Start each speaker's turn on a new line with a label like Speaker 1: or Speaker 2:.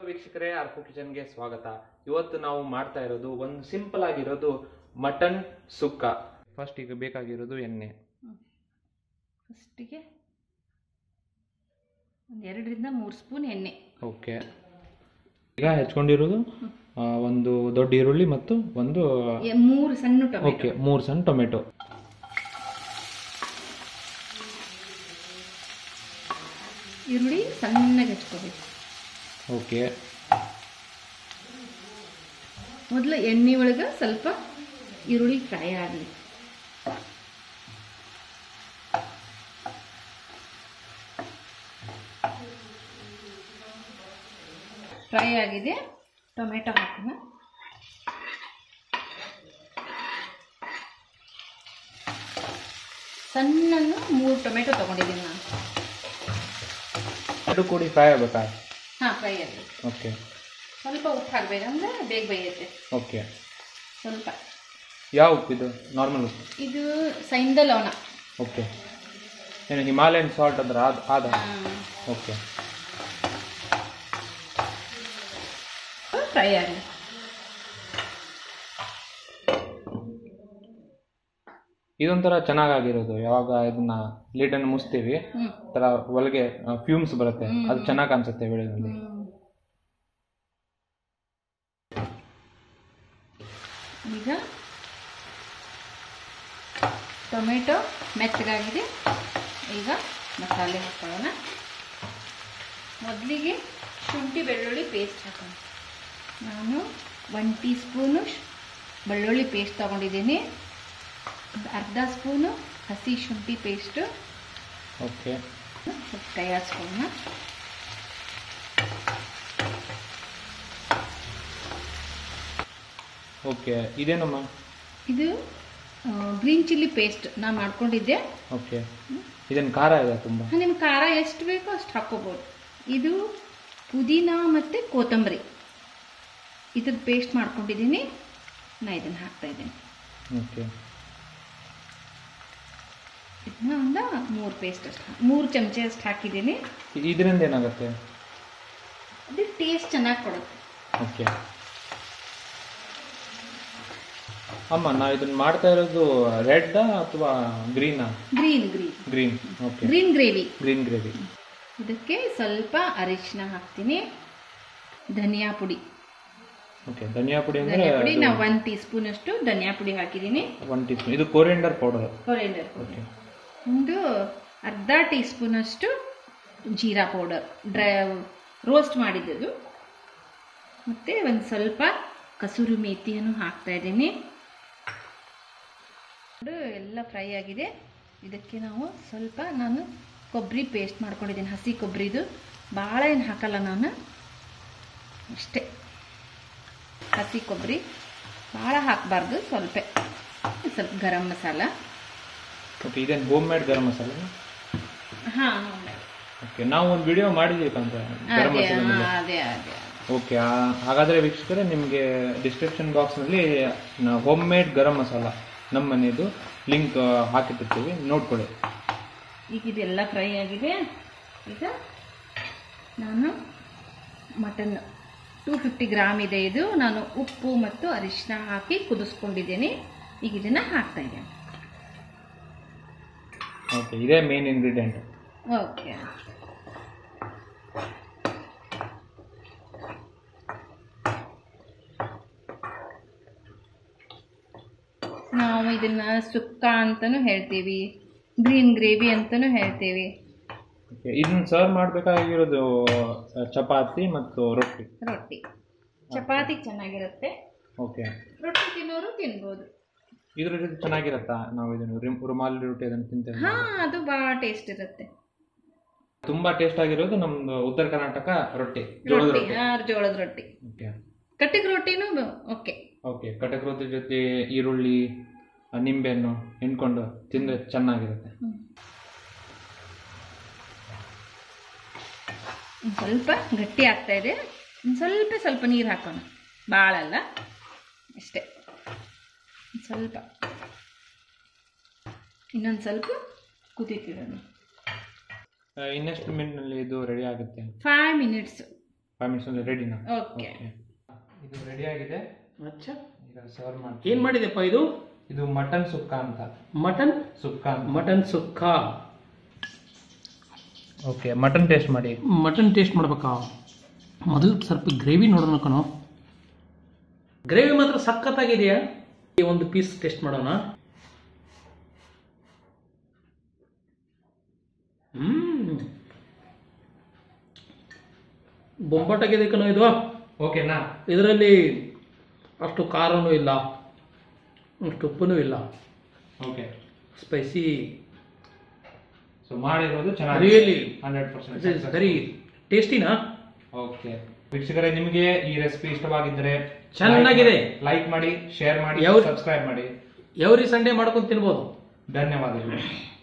Speaker 1: ವೀಕ್ಷಕರೇ ಅರ್ಕು ಕಿಚನ್ಗೆ ಸ್ವಾಗತ ಇವತ್ತು ನಾವು ಮಾಡ್ತಾ ಇರೋದು ಒಂದು ಸಿಂಪಲ್ ಆಗಿರೋದು ಮಟನ್ ಸುಕ್ಕ ಫಸ್ಟ್ ಈಗ ಬೇಕಾಗಿರೋದು ಎಣ್ಣೆ
Speaker 2: ಫಸ್ಟಿಗೆ ಒಂದು ಎರಡರಿಂದ ಮೂರು ಸ್ಪೂನ್ ಎಣ್ಣೆ
Speaker 1: ಓಕೆ ಈಗ ಹೆಚ್ಕೊಂಡಿರೋದು ಆ, ಒಂದು ದೊಡ್ಡ ಈರುಳ್ಳಿ ಮತ್ತು ಒಂದು
Speaker 2: ಎ- ಮೂರು ಸಣ್ಣ ಟೊಮೆಟೊ
Speaker 1: ಓಕೆ ಮೂರು ಸಣ್ಣ ಟೊಮೆಟೊ
Speaker 2: ಈರುಳ್ಳಿ ಸಣ್ಣಗೆ ಹೆಚ್ಕೋಬೇಕು
Speaker 1: ಓಕೆ
Speaker 2: ಮೊದಲು ಎಣ್ಣೆ ಒಳಗೆ ಸ್ವಲ್ಪ ಈರುಳ್ಳಿ ಫ್ರೈ ಆಗಲಿ ಫ್ರೈ ಆಗಿದೆ ಟೊಮೆಟೊ ಹಾಕೋಣ ಸಣ್ಣನ್ನು ಮೂರು ಟೊಮೆಟೊ ತೊಗೊಂಡಿದ್ದೀನಿ ನಾನು
Speaker 1: ಎರಡು ಕೂಡಿ ಫ್ರೈ ಆಗ್ಬೇಕಾ
Speaker 2: ಹಾಂ ಫ್ರೈ ಆಗಲಿ
Speaker 1: ಓಕೆ
Speaker 2: ಸ್ವಲ್ಪ ಉಪ್ಪು ಹಾಕ್ಬೇಕಂದ್ರೆ ಬೇಗ ಬೇಯುತ್ತೆ
Speaker 1: ಓಕೆ
Speaker 2: ಸ್ವಲ್ಪ
Speaker 1: ಯಾವ ಉಪ್ಪಿದು ನಾರ್ಮಲ್ ಉಪ್ಪು
Speaker 2: ಇದು ಸೈಂದ ಲವಣ
Speaker 1: ಓಕೆ ಏನು ಹಿಮಾಲಯನ್ ಸಾಲ್ಟ್ ಅಂದ್ರೆ ಅದು ಆದ ಓಕೆ
Speaker 2: ಫ್ರೈ ಆಗಲಿ
Speaker 1: ಇದೊಂಥರ ಚೆನ್ನಾಗಿರೋದು ಯಾವಾಗ ಇದನ್ನ ಲೀಡನ್ನು ಮುಚ್ತೀವಿ
Speaker 2: ಹ್ಞೂ
Speaker 1: ಥರ ಒಳಗೆ ಫ್ಯೂಮ್ಸ್ ಬರುತ್ತೆ ಅದು ಚೆನ್ನಾಗಿ ಕಾಣಿಸುತ್ತೆ ಬೆಳೆದಲ್ಲಿ
Speaker 2: ಈಗ ಟೊಮೆಟೊ ಮೆತ್ತಗಾಗಿದೆ ಈಗ ಮಸಾಲೆ ಹಾಕೊಳ್ಳೋಣ ಮೊದಲಿಗೆ ಶುಂಠಿ ಬೆಳ್ಳುಳ್ಳಿ ಪೇಸ್ಟ್ ಹಾಕೋಣ ನಾನು ಒನ್ ಟೀ ಸ್ಪೂನು ಶ್- ಬೆಳ್ಳುಳ್ಳಿ ಪೇಸ್ಟ್ ತೊಗೊಂಡಿದ್ದೀನಿ ಅರ್ಧ ಸ್ಪೂನು ಹಸಿ ಶುಂಠಿ ಪೇಸ್ಟು
Speaker 1: ಓಕೆ
Speaker 2: ಸ್ವಲ್ಪ ತಯಾರಿಸ್ಕೊಳ್ಳೋಣ
Speaker 1: ಓಕೆ ಇದೇನಮ್ಮ
Speaker 2: ಇದು ಗ್ರೀನ್ ಚಿಲ್ಲಿ ಪೇಸ್ಟ್ ನಾನು ಮಾಡ್ಕೊಂಡಿದ್ದೆ
Speaker 1: ಓಕೆ ಇದೇನು ಖಾರ ಇದೆ ತುಂಬ
Speaker 2: ನಿಮ್ಗೆ ಖಾರ ಎಷ್ಟು ಬೇಕೋ ಅಷ್ಟು ಹಾಕ್ಕೋಬೋದು ಇದು ಪುದೀನ ಮತ್ತು ಕೊತ್ತಂಬರಿ ಇದ್ರ ಪೇಸ್ಟ್ ಮಾಡ್ಕೊಂಡಿದ್ದೀನಿ ನಾ ಇದನ್ನು ಹಾಕ್ತಾ ಇದ್ದೀನಿ
Speaker 1: ಓಕೆ
Speaker 2: ಇದನ್ನ ಒಂದು ಮೂರು ಪೇಸ್ಟ್ ಅಷ್ಟು ಮೂರು ಚಮಚ ಅಷ್ಟು ಹಾಕಿದ್ದೀನಿ
Speaker 1: ಇದರಿಂದ ಏನಾಗುತ್ತೆ
Speaker 2: ಅದು ಟೇಸ್ಟ್ ಚೆನ್ನಾಗಿ ಕೊಡುತ್ತೆ
Speaker 1: ಓಕೆ ಅಮ್ಮ ನಾ ಇದನ್ನ ಮಾಡ್ತಾ ಇರೋದು ರೆಡ್ ಅಥವಾ ಗ್ರೀನಾ
Speaker 2: green green
Speaker 1: green okay
Speaker 2: green gravy
Speaker 1: green gravy
Speaker 2: ಇದಕ್ಕೆ ಸ್ವಲ್ಪ ಅರಿಶಿನ ಹಾಕ್ತೀನಿ ಧನಿಯಾ ಪುಡಿ
Speaker 1: ಓಕೆ ಧನಿಯಾ ಪುಡಿ ಅಂದರೆ
Speaker 2: ಧನಿಯಾ ಪುಡಿ ನಾವು ಒನ್ ಟೀ ಸ್ಪೂನ್ ಅಷ್ಟು ಧನಿಯಾ ಪುಡಿ ಹಾಕಿದ್ದೀನಿ
Speaker 1: ಒನ್ ಟೀ ಸ್ಪೂನ್ ಇದು ಕೋರಿಯಂಡರ್ ಪೌಡರ್
Speaker 2: ಕೊರಿಯಂಡರ್
Speaker 1: ಓಕೆ
Speaker 2: ಒಂದು ಅರ್ಧ ಟೀ ಸ್ಪೂನಷ್ಟು ಜೀರಾ ಪೌಡರ್ ಡ್ರೈ ರೋಸ್ಟ್ ಮಾಡಿದ್ದು ಮತ್ತು ಒಂದು ಸ್ವಲ್ಪ ಕಸೂರಿ ಮೇಥಿಯನ್ನು ಹಾಕ್ತಾ ಇದ್ದೀನಿ ಇದು ಎಲ್ಲ ಫ್ರೈ ಆಗಿದೆ ಇದಕ್ಕೆ ನಾವು ಸ್ವಲ್ಪ ನಾನು ಕೊಬ್ಬರಿ ಪೇಸ್ಟ್ ಮಾಡ್ಕೊಂಡಿದ್ದೀನಿ ಹಸಿ ಕೊಬ್ಬರಿದು ಭಾಳ ಏನು ಹಾಕಲ್ಲ ನಾನು ಅಷ್ಟೇ ಹಸಿ ಕೊಬ್ಬರಿ ಭಾಳ ಹಾಕಬಾರ್ದು ಸ್ವಲ್ಪ ಸ್ವಲ್ಪ ಗರಂ ಮಸಾಲ
Speaker 1: ಓಕೆ ಇದೇನು ಹೋಮ್ ಮೇಡ್ ಗರಂ ಮಸಾಲ
Speaker 2: ಹಾಂ
Speaker 1: ಓಕೆ ನಾವು ಒಂದು ವಿಡಿಯೋ ಮಾಡಿದ್ದೀವಿ ಅಂತ ಗರಂ
Speaker 2: ಅದೇ
Speaker 1: ಮಸಾಲ
Speaker 2: ಹಾ, ಅದೇ ಅದೇ
Speaker 1: ಓಕೆ ಹಾಗಾದರೆ ವೀಕ್ಷಕರೇ ನಿಮಗೆ ಡಿಸ್ಕ್ರಿಪ್ಷನ್ ಬಾಕ್ಸ್ನಲ್ಲಿ ಹೋಮ್ ಮೇಡ್ ಗರಂ ಮಸಾಲ ನಮ್ಮ ಮನೆಯದು ಲಿಂಕ್ ಹಾಕಿಟ್ಟಿರ್ತೀವಿ ನೋಡ್ಕೊಳ್ಳಿ
Speaker 2: ಈಗ ಇದೆಲ್ಲ ಫ್ರೈ ಆಗಿದೆ ಈಗ ನಾನು ಮಟನ್ ಟೂ ಫಿಫ್ಟಿ ಗ್ರಾಮ್ ಇದೆ ಇದು ನಾನು ಉಪ್ಪು ಮತ್ತು ಅರಿಶಿನ ಹಾಕಿ ಕುದಿಸ್ಕೊಂಡಿದ್ದೀನಿ ಈಗ ಇದನ್ನು ಹಾಕ್ತಾ ಇದ್ದೇನೆ
Speaker 1: ಓಕೆ ಇದೇ ಮೇನ್ ಇಂಗ್ರೀಡಿಯೆಂಟ್
Speaker 2: ಓಕೆ ನಾವು ಇದನ್ನ ಸುಕ್ಕ ಅಂತಲೂ ಹೇಳ್ತೀವಿ ಗ್ರೀನ್ ಗ್ರೇವಿ ಅಂತಲೂ ಹೇಳ್ತೀವಿ
Speaker 1: ಓಕೆ ಇದನ್ನ ಸರ್ವ್ ಮಾಡಬೇಕಾಗಿರೋದು ಚಪಾತಿ ಮತ್ತು ರೊಟ್ಟಿ
Speaker 2: ರೊಟ್ಟಿ ಚಪಾತಿ ಚೆನ್ನಾಗಿರುತ್ತೆ
Speaker 1: ಓಕೆ
Speaker 2: ರೊಟ್ಟಿ ತಿನ್ನೋರು ತಿನ್ಬೋದು
Speaker 1: ಇದ್ರ ಜೊತೆ ಚೆನ್ನಾಗಿರತ್ತಾ ನಾವು ಇದನ್ನು ರಿಮ್- ರುಮಾಲಿ ರೊಟ್ಟಿ ಅದನ್ನು ತಿಂತೇವೆ
Speaker 2: ಹಾ ಅದು ಭಾಳ ಟೇಸ್ಟ್ ಇರುತ್ತೆ
Speaker 1: ತುಂಬಾ ಟೇಸ್ಟ್ ಆಗಿರೋದು ನಮ್ದು ಉತ್ತರ ಕರ್ನಾಟಕ ರೊಟ್ಟಿ ಜೋಳದ
Speaker 2: ರೊಟ್ಟಿ
Speaker 1: ರೊಟ್ಟಿ
Speaker 2: ಹಾ ಜೋಳದ ರೊಟ್ಟಿ
Speaker 1: ಓಕೆ
Speaker 2: ಕಟ್ಟಿಗೆ ರೊಟ್ಟಿನೂ ಓಕೆ
Speaker 1: ಓಕೆ ಕಟಕ್ ರೊಟ್ಟಿ ಜೊತೆ ಈರುಳ್ಳಿ ಆ, ನಿಂಬೆಹಣ್ಣು ಹಿಂಡ್ಕೊಂಡು ತಿಂದ್ರೆ ಚೆನ್ನಾಗಿರುತ್ತೆ
Speaker 2: ಒಂದ್ ಸ್ವಲ್ಪ ಗಟ್ಟಿ ಆಗ್ತಾ ಇದೆ ಒಂದು ಸ್ವಲ್ಪ ಸ್ವಲ್ಪ ನೀರು ಹಾಕೋಣ ಭಾಳ ಅಲ್ಲ ಅಷ್ಟೇ ಒಂದ್ ಸ್ವಲ್ಪ ಇನ್ನೊಂದು ಸ್ವಲ್ಪ ಕುದೀತಿರೋದು
Speaker 1: ಆ, ಇನ್ನೆಷ್ಟು ಮಿನಿಟ್ನಲ್ಲಿ ಇದು ರೆಡಿ ಆಗುತ್ತೆ
Speaker 2: ಫೈವ್ ಮಿನಿಟ್ಸ್
Speaker 1: ಫೈವ್ ಮಿನಿಟ್ಸ್ ರೆಡಿನಾ
Speaker 2: ಓಕೆ
Speaker 1: ಇದು ರೆಡಿ ಆಗಿದೆ
Speaker 3: ಅಚ್ಚಾ
Speaker 1: ಈಗ ಸರ್ವ್ ಮಾಡಿ
Speaker 3: ಏನ್ ಮಾಡಿದೆಪ್ಪ ಇದು
Speaker 1: ಇದು ಮಟನ್ ಸುಕ್ಕ ಅಂತ
Speaker 3: ಮಟನ್
Speaker 1: ಸುಕ್ಕ ಅಂತ
Speaker 3: mutton sukka
Speaker 1: okay mutton taste ಮಾಡಿ
Speaker 3: ಮಟನ್ ಟೇಸ್ಟ್ ಮಾಡ್ಬೇಕಾ ಮೊದಲು ಸ್ವಲ್ಪ ಗ್ರೇವಿ ನೋಡೋಣ ಕಣೋ ಗ್ರೇವಿ ಮಾತ್ರ ಸಖತ್ತಾಗಿದೆಯಾ ಈ ಒಂದು ಪೀಸ್ ಟೇಸ್ಟ್ ಮಾಡೋಣ ಹ್ಮ್ ಬೊಂಬಾಟಾಗಿದೆ ಕಣೋ ಇದು
Speaker 1: ಓಕೆನಾ
Speaker 3: ಇದರಲ್ಲಿ ಅಷ್ಟು ಖಾರನೂ ಇಲ್ಲ ಅಷ್ಟು ಉಪ್ಪುನೂ ಇಲ್ಲ
Speaker 1: ಓಕೆ
Speaker 3: ಸ್ಪೈಸಿ
Speaker 1: ಸೊ ಮಾಡಿರೋದು ಚೆನ್ನಾಗಿ
Speaker 3: Really?
Speaker 1: ಹಂಡ್ರೆಡ್ ಪರ್ಸೆಂಟ್
Speaker 3: ವೆರಿ ಟೇಸ್ಟಿನಾ
Speaker 1: ಓಕೆ ವೀಕ್ಷಕರೇ ನಿಮಗೆ ಈ ರೆಸಿಪಿ ಇಷ್ಟವಾಗಿದ್ದರೆ
Speaker 3: ಚೆನ್ನಾಗಿದೆ.
Speaker 1: ಲೈಕ್ ಮಾಡಿ ಶೇರ್ ಮಾಡಿ
Speaker 3: ಯಾವ-
Speaker 1: ಸಬ್ಸ್ಕ್ರೈಬ್ ಮಾಡಿ
Speaker 3: ಎವ್ರಿ ಸಂಡೇ ಮಾಡ್ಕೊಂಡು ತಿನ್ಬೋದು
Speaker 1: ಧನ್ಯವಾದಗಳು